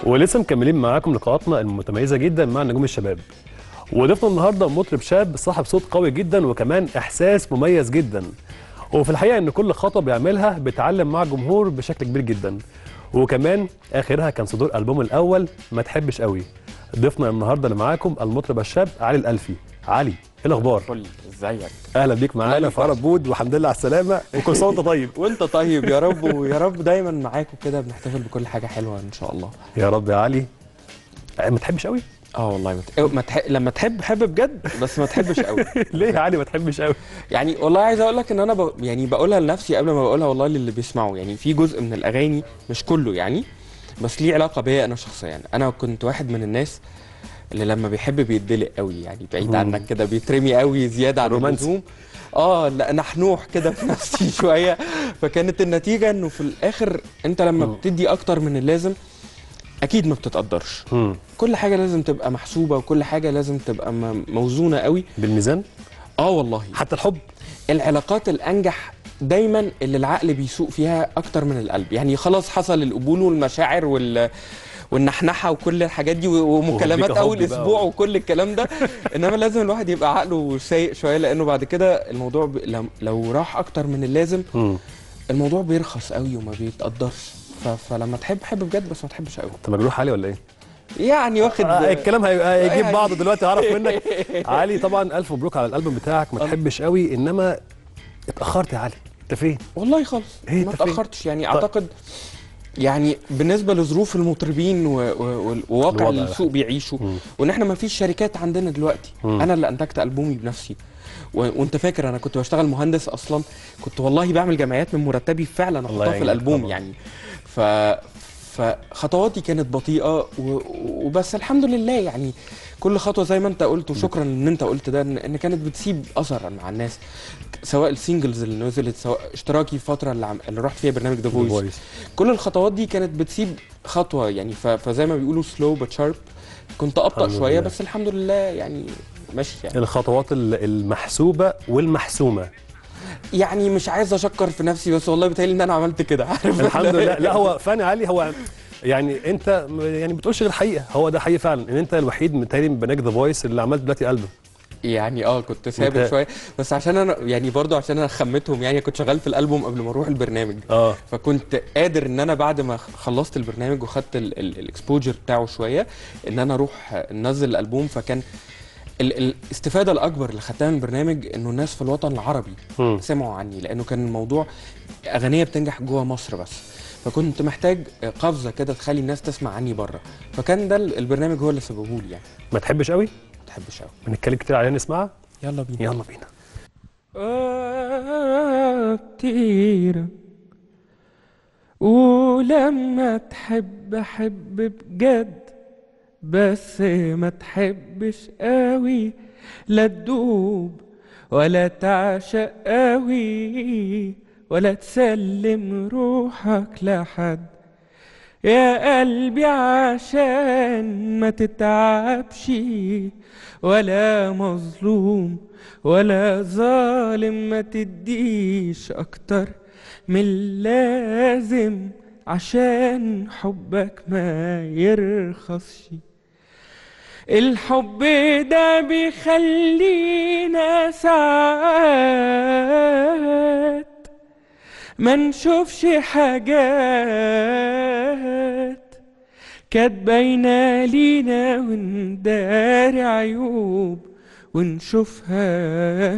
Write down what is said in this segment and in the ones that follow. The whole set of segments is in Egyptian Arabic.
ولسه مكملين معاكم لقاءاتنا المتميزه جدا مع نجوم الشباب وضيفنا النهارده مطرب شاب صاحب صوت قوي جدا وكمان احساس مميز جدا وفي الحقيقه ان كل خطوه بيعملها بيتعلم مع الجمهور بشكل كبير جدا وكمان اخرها كان صدور البومه الاول ما تحبش قوي ضيفنا النهارده اللي معاكم المطرب الشاب علي الالفي علي ايه الاخبار فل ازيك اهلا بيك معانا الله في عرب بود والحمد لله على السلامه وكل سنه وانت طيب وانت طيب يا رب ويا رب دايما معاكم كده بنحتفل بكل حاجه حلوه ان شاء الله يا رب يا علي ما تحبش قوي اه والله مت... ما تح... لما تحب حب بجد بس ما تحبش قوي ليه يا علي ما تحبش قوي يعني والله عايز اقول لك ان انا ب... يعني بقولها لنفسي قبل ما بقولها والله للي بيسمعوا يعني في جزء من الاغاني مش كله يعني بس ليه علاقه بيا انا شخصيا يعني انا كنت واحد من الناس اللي لما بيحب بيتدلق قوي يعني بعيد مم. عنك كده بيترمي قوي زياده عن رومانسي. اللزوم اه لا نحنوح كده في نفسي شويه فكانت النتيجه انه في الاخر انت لما مم. بتدي اكتر من اللازم اكيد ما بتتقدرش مم. كل حاجه لازم تبقى محسوبه وكل حاجه لازم تبقى م- موزونه قوي بالميزان اه والله حتى الحب العلاقات الانجح دايما اللي العقل بيسوق فيها اكتر من القلب يعني خلاص حصل القبول والمشاعر وال والنحنحه وكل الحاجات دي و- ومكالمات وهديك اول حب بقى اسبوع و- وكل الكلام ده انما لازم الواحد يبقى عقله سايق شويه لانه بعد كده الموضوع ب... لو- لو راح اكتر من اللازم مم. الموضوع بيرخص قوي وما بيتقدرش ف... فلما تحب حب بجد بس ما تحبش قوي انت مجروح علي ولا ايه؟ يعني واخد آه الكلام هي- هيجيب يعني- بعضه دلوقتي هعرف منك علي طبعا الف مبروك على الالبوم بتاعك ما الله. تحبش قوي انما اتاخرت يا علي انت فين؟ والله خالص إيه ما أنت فين؟ اتاخرتش يعني طيب. اعتقد يعني بالنسبه لظروف المطربين و- و- وواقع الوضع السوق بيعيشوا مم. وان احنا ما فيش شركات عندنا دلوقتي مم. انا اللي انتجت البومي بنفسي و... وانت فاكر انا كنت بشتغل مهندس اصلا كنت والله بعمل جمعيات من مرتبي فعلا الله احطها في يعينك الالبوم طبعا. يعني ف فخطواتي كانت بطيئه و... وبس الحمد لله يعني كل خطوه زي ما انت قلت وشكرا ان انت قلت ده ان إن كانت بتسيب اثر مع الناس سواء السingles اللي نزلت سواء اشتراكي فتره اللي, عم... اللي رحت فيها برنامج ذا فويس فويس كل الخطوات دي كانت بتسيب خطوه يعني ف... فزي ما بيقولوا سلو بت شارب كنت ابطا الحمد شويه لله. بس الحمد لله يعني ماشي يعني. الخطوات ال- المحسوبه والمحسومه يعني مش عايز اشكر في نفسي بس والله بيتهيألي ان انا عملت كده عارف الحمد لله لا هو فعلا يا علي هو يعني انت م- يعني بتقولش غير حقيقه هو ده حقيقي فعلا ان انت الوحيد متهيألي من برنامج ذا فويس اللي عملت دلوقتي البوم يعني اه كنت سابق انت- شويه بس عشان انا يعني برضو عشان انا خمتهم يعني كنت شغال في الالبوم قبل ما اروح البرنامج اه فكنت قادر ان انا بعد ما خلصت البرنامج وخدت الاكسبوجر بتاعه شويه ان انا اروح ننزل الالبوم فكان ال- الاستفاده الاكبر اللي خدتها من البرنامج انه الناس في الوطن العربي مم. سمعوا عني لانه كان الموضوع اغنيه بتنجح جوه مصر بس فكنت محتاج قفزه كده تخلي الناس تسمع عني بره فكان ده ال- البرنامج هو اللي سببه لي يعني ما تحبش قوي ما تحبش قوي بنتكلم كتير عليها نسمعها يلا بينا يلا بينا كتيرة ولما تحب حب بجد بس ما تحبش قوي لا تدوب ولا تعشق قوي ولا تسلم روحك لحد يا قلبي عشان ما تتعبش ولا مظلوم ولا ظالم ما تديش اكتر من اللازم عشان حبك ما يرخصش الحب ده بيخلينا ساعات ما نشوفش حاجات كانت باينة لينا ونداري عيوب ونشوفها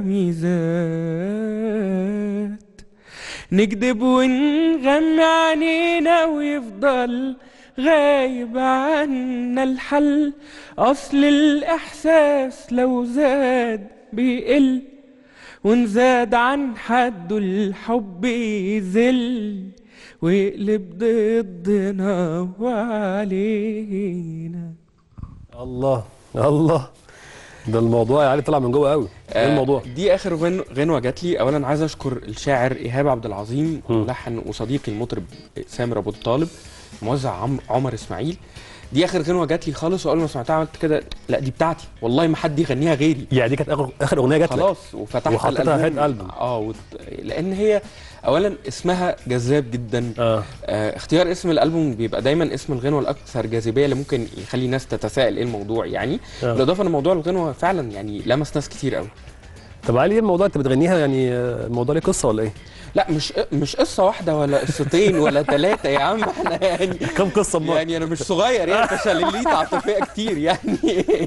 ميزات نكذب ونغمي عينينا ويفضل غايب عنا الحل أصل الإحساس لو زاد بيقل ونزاد عن حده الحب يذل ويقلب ضدنا وعلينا الله الله ده الموضوع يا علي طلع من جوه قوي ايه الموضوع دي اخر غن... غنوه جات لي اولا عايز اشكر الشاعر ايهاب عبد العظيم مم. ملحن وصديقي المطرب سامر ابو الطالب موزع عم... عمر اسماعيل دي اخر غنوه جات لي خالص واول ما سمعتها عملت كده لا دي بتاعتي والله ما حد يغنيها غيري يعني دي كانت اخر اخر اغنيه جات لك خلاص وفتحت وحطيتها هيد الالبوم ألبوم. اه وت... لان هي اولا اسمها جذاب جدا اه آه اختيار اسم الالبوم بيبقى دايما اسم الغنوه الاكثر جاذبيه اللي ممكن يخلي الناس تتساءل ايه الموضوع يعني آه. بالاضافه ان موضوع الغنوه فعلا يعني لمس ناس كتير قوي طب علي ايه الموضوع انت بتغنيها يعني آه، الموضوع ليه قصه ولا ايه؟ لا مش مش قصه واحده ولا قصتين ولا ثلاثه يا عم احنا يعني كم قصه امال؟ يعني انا مش صغير يعني فشلاليت عاطفيه كتير يعني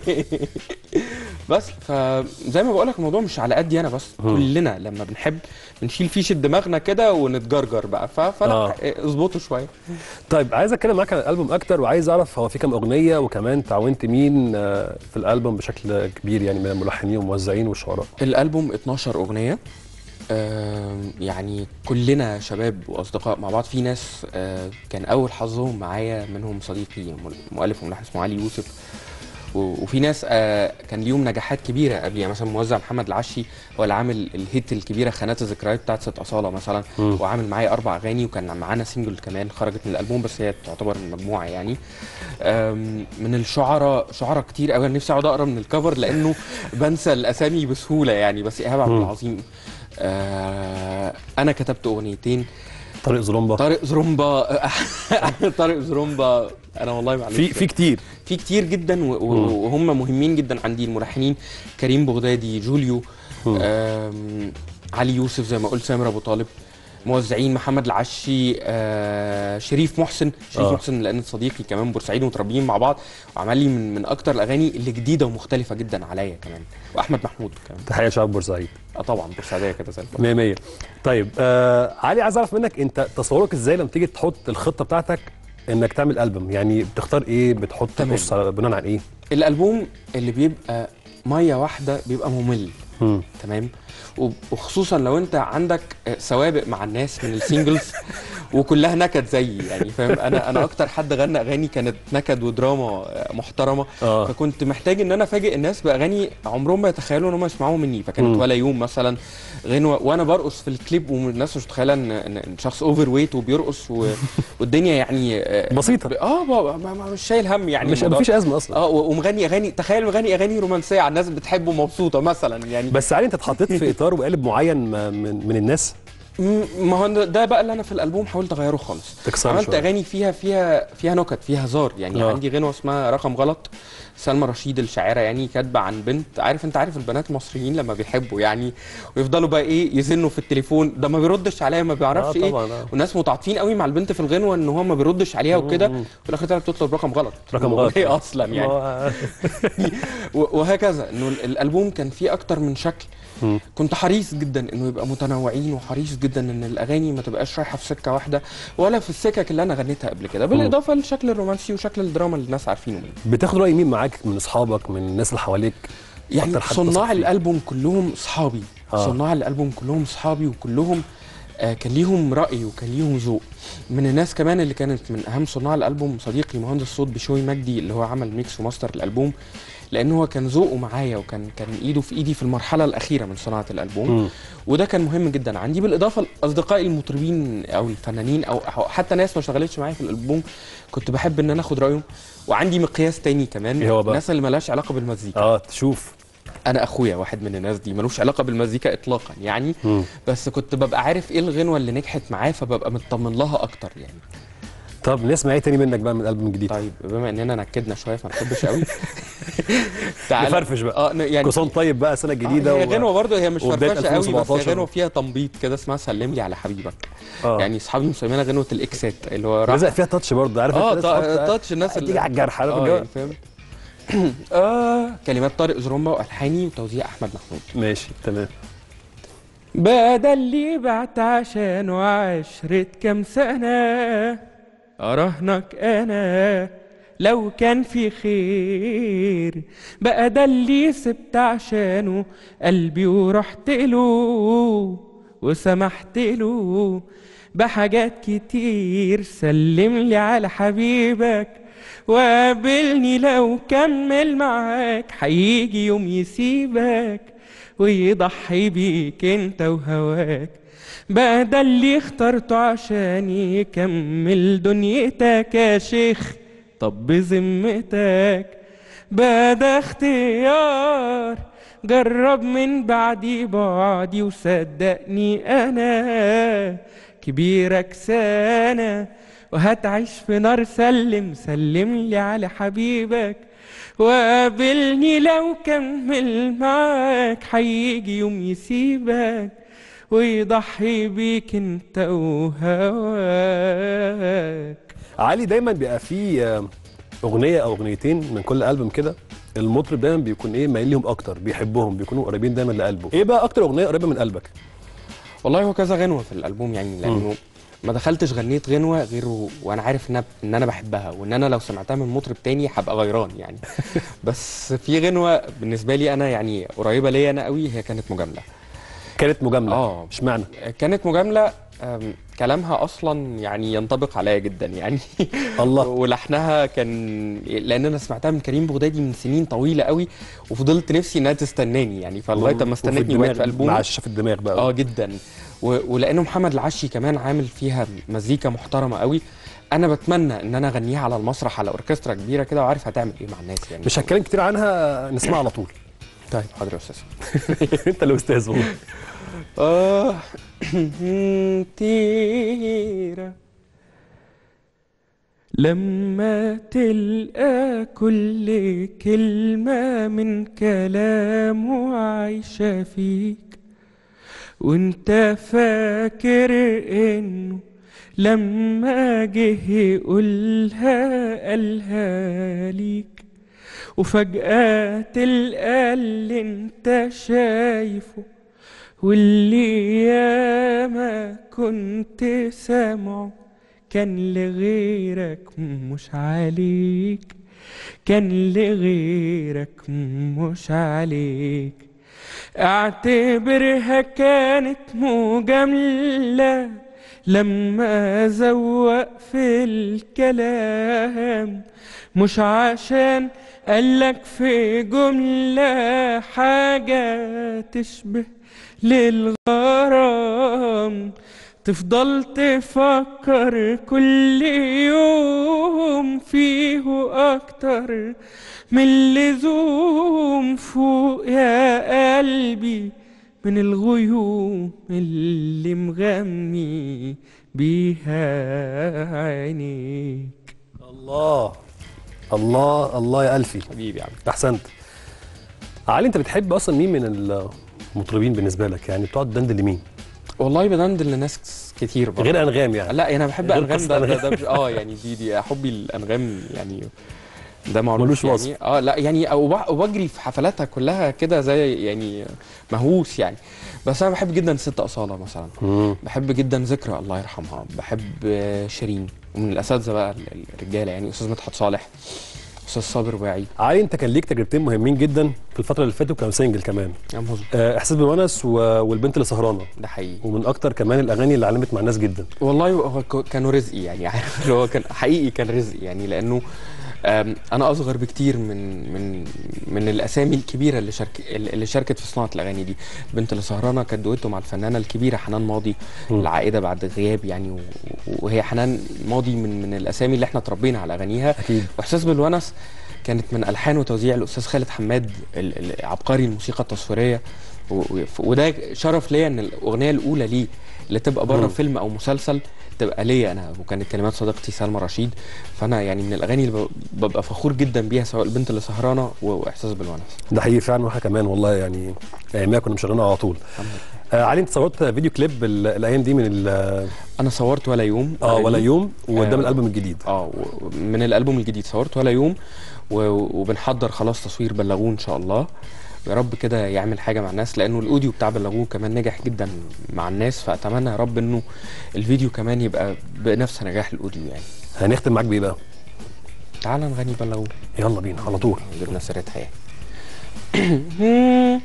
بس فزي ما بقول لك الموضوع مش على قدي انا بس مم. كلنا لما بنحب بنشيل فيشه دماغنا كده ونتجرجر بقى ف- فلا آه. اظبطوا شويه طيب عايز اتكلم معاك عن الالبوم اكتر وعايز اعرف هو في كام اغنيه وكمان تعاونت مين آه، في الالبوم بشكل كبير يعني من الملحنين والموزعين والشعراء الالبوم 12 اغنيه آم، يعني كلنا شباب واصدقاء مع بعض في ناس آه، كان اول حظهم معايا منهم صديقي مؤلف وملحن اسمه علي يوسف و- وفي ناس آه، كان ليهم نجاحات كبيره قبلي يعني مثلا موزع محمد العشي هو اللي عامل الهيت الكبيره خانات الذكريات بتاعت ست اصاله مثلا مم. وعامل معايا اربع اغاني وكان معانا سنجل كمان خرجت من الالبوم بس هي تعتبر من مجموعه يعني آم، من الشعراء شعراء كتير قوي انا نفسي اقعد اقرا من الكفر لانه بنسى الاسامي بسهوله يعني بس ايهاب عبد مم. العظيم آه، انا كتبت اغنيتين طارق زلومبا طارق زرومبا طارق زرومبا انا والله معلش في في كتير في كتير جدا و- و- مم. وهم مهمين جدا عندي الملحنين كريم بغدادي جوليو مم. آم، علي يوسف زي ما قلت سامر ابو طالب موزعين محمد العشي آه شريف محسن شريف آه. آه. محسن لان صديقي كمان بورسعيد متربيين مع بعض وعمل لي من, من اكتر الاغاني اللي جديده ومختلفه جدا عليا كمان واحمد محمود كمان تحيه شعب بورسعيد اه طبعا بورسعيديه كده زي الفل 100 100 طيب آه علي عايز اعرف منك انت تصورك ازاي لما تيجي تحط الخطه بتاعتك انك تعمل البوم يعني بتختار ايه بتحط تمام. بص على- بناء على ايه الالبوم اللي بيبقى ميه واحده بيبقى ممل مم. تمام وب- وخصوصا لو انت عندك آه، سوابق مع الناس من السينجلز وكلها نكد زيي يعني فاهم انا انا اكتر حد غنى اغاني كانت نكد ودراما آه، محترمه اه فكنت محتاج ان انا افاجئ الناس باغاني عمرهم ما يتخيلوا ان هم يسمعوها مني فكانت مم. ولا يوم مثلا غنوه وانا برقص في الكليب والناس مش متخيله ان ان إن شخص اوفر ويت وبيرقص و... والدنيا يعني آه، بسيطة. ب- اه ب- ب- ب- مش شايل هم يعني مش الموضوع- مفيش ازمه اصلا اه و- ومغني اغاني تخيل مغني اغاني رومانسيه على الناس بتحبه مبسوطه مثلا يعني بس علي انت اتحطيت في اطار وقالب معين ما- من من الناس م- ما هو ده- ده بقى اللي انا في الالبوم حاولت اغيره خالص تكسر عملت شوية. اغاني فيها فيها فيها نكت فيها هزار يعني آه. آه. عندي غنوه اسمها رقم غلط سلمى رشيد الشاعره يعني كاتبه عن بنت عارف انت عارف البنات المصريين لما بيحبوا يعني ويفضلوا بقى ايه يزنوا في التليفون ده ما بيردش عليا ما بيعرفش آه ايه طبعاً، آه. والناس متعاطفين قوي مع البنت في الغنوه ان هو ما بيردش عليها وكده مم. في الاخر طلعت بتطلب رقم غلط رقم غلط. هي اصلا يعني آه. و- وهكذا انه ال- الالبوم كان فيه اكتر من شكل مم. كنت حريص جدا انه يبقى متنوعين وحريص جدا ان الاغاني ما تبقاش رايحه في سكه واحده ولا في السكك اللي انا غنيتها قبل كده بالاضافه للشكل الرومانسي وشكل الدراما اللي الناس عارفينه منه بتاخد راي مين معاك من اصحابك من الناس اللي حواليك يعني أكتر حد تثق صناع فيه؟ الالبوم كلهم اصحابي آه. صناع الالبوم كلهم اصحابي وكلهم آه كان ليهم راي وكان ليهم ذوق من الناس كمان اللي كانت من اهم صناع الالبوم صديقي مهندس صوت بشوي مجدي اللي هو عمل ميكس وماستر الالبوم لان هو كان ذوقه معايا وكان كان ايده في ايدي في المرحله الاخيره من صناعه الالبوم مم. وده كان مهم جدا عندي بالاضافه لاصدقائي المطربين او الفنانين او أو حتى ناس ما اشتغلتش معايا في الالبوم كنت بحب ان انا اخد رايهم وعندي مقياس تاني كمان إيه هو بقى؟ الناس اللي مالهاش علاقه بالمزيكا اه تشوف انا اخويا واحد من الناس دي ملوش علاقه بالمزيكا اطلاقا يعني مم. بس كنت ببقى عارف ايه الغنوه اللي نجحت معاه فببقى مطمن لها اكتر يعني طب نسمع ايه تاني منك بقى من الالبوم الجديد طيب بما اننا نكدنا شويه فما نحبش قوي تعال نفرفش بقى اه ن- يعني كوسون طيب بقى سنه جديده آه هي و- غنوه برضه هي مش وبداية فرفشه قوي بس هي 2017. غنوه فيها تنبيط كده اسمها سلم لي على حبيبك اه يعني اصحابي مسمينها غنوه الاكسات اللي هو راح لازق فيها تاتش برضه عارف اه انت ناس تا- تحط- تاتش الناس تيجي على الجرح عارف اه الجو يعني فاهم اه كلمات طارق زرومبا والحاني وتوزيع احمد محمود ماشي تمام بدل اللي بعت عشان وعشرة كام سنة أراهنك أنا لو كان في خير بقى ده اللي سبت عشانه قلبي ورحت له وسمحت له بحاجات كتير سلم لي على حبيبك وقابلني لو كمل معاك هيجي يوم يسيبك ويضحي بيك انت وهواك بقى ده اللي اخترته عشان يكمل دنيتك يا شيخ طب بذمتك بقى ده اختيار جرب من بعدي بعدي وصدقني انا كبيرك سنة وهتعيش في نار سلم سلم لي على حبيبك وقابلني لو كمل معاك هيجي يوم يسيبك ويضحي بيك انت وهواك علي دايما بيبقى فيه آه، اغنيه او اغنيتين من كل البوم كده المطرب دايما بيكون ايه مايل ليهم اكتر بيحبهم بيكونوا قريبين دايما لقلبه ايه بقى اكتر اغنيه قريبه من قلبك والله هو كذا غنوة في الألبوم يعني لأنه ما دخلتش غنيت غنوة غير و- وأنا عارف إن أنا- إن أنا بحبها وإن أنا لو سمعتها من مطرب تاني هبقى غيران يعني بس في غنوة بالنسبة لي أنا يعني قريبة ليا أنا قوي هي كانت مجاملة كانت مجامله آه. اشمعنى كانت مجاملة أم، كلامها أصلا يعني ينطبق عليا جدا يعني الله ولحنها كان لأن أنا سمعتها من كريم بغدادي من سنين طويلة قوي وفضلت نفسي إنها تستناني يعني فلغاية ما وفي استنتني الدماغ، وقت في ألبوم مع الشاشه في الدماغ بقى اه جدا و... ولانه محمد العشي كمان عامل فيها مزيكا محترمه قوي انا بتمنى ان انا اغنيها على المسرح على اوركسترا كبيره كده وعارف هتعمل ايه مع الناس يعني مش هتكلم كتير عنها نسمعها على طول طيب حاضر يا استاذ انت الاستاذ والله اه تيرا لما تلقى كل كلمة من كلامه عايشة فيك وانت فاكر انه لما جه يقولها قالها ليك وفجأة تلقى اللي انت شايفه واللي ياما كنت سامعه كان لغيرك مش عليك كان لغيرك مش عليك اعتبرها كانت مجاملة لما زوق في الكلام مش عشان قالك في جملة حاجة تشبه للغرام تفضل تفكر كل يوم فيه أكتر من اللزوم فوق يا قلبي من الغيوم اللي مغمي بيها عينيك الله الله الله يا الفي حبيبي يا عم احسنت علي انت بتحب اصلا مين من المطربين بالنسبه لك يعني بتقعد تدندن لمين والله بدندن لناس كتير برضه غير انغام يعني لا انا بحب غير انغام قصة ده, ده, أنغام. ده مش- اه يعني دي دي حبي الانغام يعني ده معروف ملوش يعني وصف. اه لا يعني او ب- وبجري في حفلاتها كلها كده زي يعني مهووس يعني بس انا بحب جدا ست اصاله مثلا مم. بحب جدا ذكرى الله يرحمها بحب آه، شيرين ومن الاساتذه بقى ال- الرجاله يعني استاذ مدحت صالح استاذ صابر واعي علي انت كان ليك تجربتين مهمين جدا في الفتره اللي فاتت وكانوا سنجل كمان يا مظبوط آه، احساس بالونس و- والبنت اللي سهرانه ده حقيقي ومن اكتر كمان الاغاني اللي علمت مع الناس جدا والله هو ك- كانوا رزقي يعني عارف اللي هو كان حقيقي كان رزقي يعني لانه آم، انا اصغر بكتير من من من الاسامي الكبيره اللي شارك اللي شاركت في صناعه الاغاني دي بنت اللي سهرانه كانت دويتو مع الفنانه الكبيره حنان ماضي مم. العائده بعد غياب يعني و- وهي حنان ماضي من من الاسامي اللي احنا اتربينا على اغانيها اكيد واحساس بالونس كانت من الحان وتوزيع الاستاذ خالد حماد ال- ال- عبقري الموسيقى التصويريه و- و- وده شرف ليا ان الاغنيه الاولى ليه اللي تبقى بره مم. فيلم او مسلسل تبقى ليا انا وكانت كلمات صديقتي سلمى رشيد فانا يعني من الاغاني اللي ب- ببقى فخور جدا بيها سواء البنت اللي سهرانه و- واحساس بالونس ده حقيقي فعلا واحنا كمان والله يعني ايامها كنا مشغلينها على طول الحمد لله. آه علي انت صورت فيديو كليب ال- الايام دي من ال- انا صورت ولا يوم اه ولا أغاني. يوم وده من آه. الالبوم الجديد اه و- من الالبوم الجديد صورت ولا يوم و- وبنحضر خلاص تصوير بلغوه ان شاء الله يا رب كده يعمل حاجه مع الناس لانه الاوديو بتاع بلغوه كمان نجح جدا مع الناس فاتمنى يا رب انه الفيديو كمان يبقى بنفس نجاح الاوديو يعني هنختم معاك بايه بقى تعال نغني بلغوه يلا بينا على طول جبنا سيرتها يعني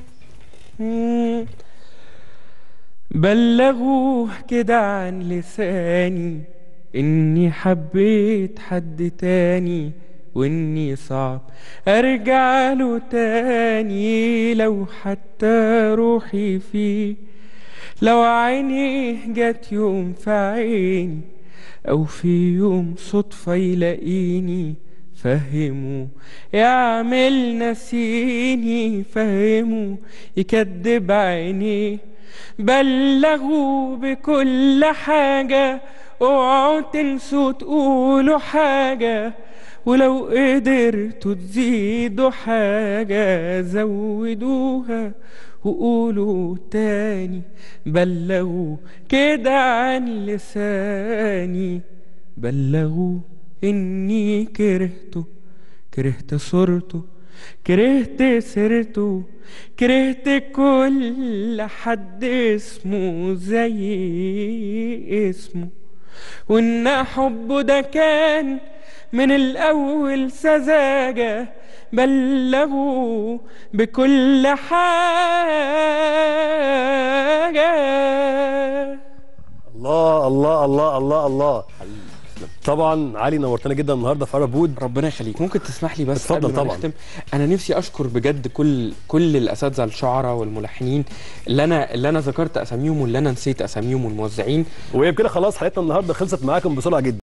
بلغوه كده عن لساني اني حبيت حد تاني واني صعب ارجع له تاني لو حتى روحي فيه لو عيني جت يوم في عيني او في يوم صدفة يلاقيني فهموا يعمل نسيني فهموا يكدب عينيه بلغوا بكل حاجة اوعوا تنسوا تقولوا حاجة ولو قدرتوا تزيدوا حاجة زودوها وقولوا تاني بلغوا كده عن لساني بلغوا اني كرهته كرهت صورته كرهت سيرته كرهت كل حد اسمه زي اسمه وان حبه ده كان من الاول سذاجة بلغوا بكل حاجة الله الله الله الله الله طبعا علي نورتنا جدا النهارده في عرب بود ربنا يخليك ممكن تسمح لي بس اتفضل قبل ما طبعا. نختم انا نفسي اشكر بجد كل كل الاساتذه الشعراء والملحنين اللي انا اللي انا ذكرت اساميهم واللي انا نسيت اساميهم والموزعين وهي بكده خلاص حلقتنا النهارده خلصت معاكم بسرعه جدا